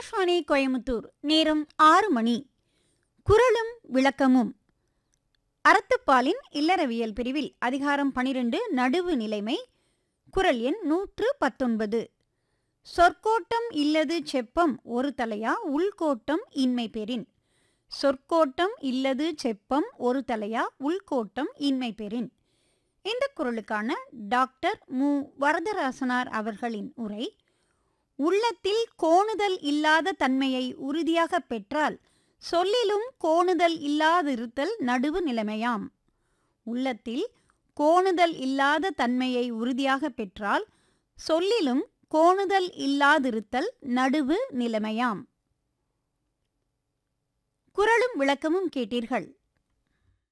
ஆகாஷ்வாணி கோயமுத்தூர் நேரம் ஆறு மணி குரலும் விளக்கமும் அறத்துப்பாலின் இல்லறவியல் பிரிவில் அதிகாரம் பனிரெண்டு நடுவு நிலைமை குரல் எண் நூற்று பத்தொன்பது சொற்கோட்டம் இல்லது செப்பம் ஒரு தலையா உள்கோட்டம் இன்மை பெறின் சொற்கோட்டம் இல்லது செப்பம் ஒரு தலையா உள்கோட்டம் இன்மை பெறின் இந்த குரலுக்கான டாக்டர் மு வரதராசனார் அவர்களின் உரை உள்ளத்தில் கோணுதல் இல்லாத தன்மையை உறுதியாக பெற்றால் சொல்லிலும் கோணுதல் இல்லாதிருத்தல் நடுவு நிலைமையாம் உள்ளத்தில் கோணுதல் இல்லாத தன்மையை உறுதியாக பெற்றால் சொல்லிலும் கோணுதல் இல்லாதிருத்தல் நடுவு நிலைமையாம் குரலும் விளக்கமும் கேட்டீர்கள்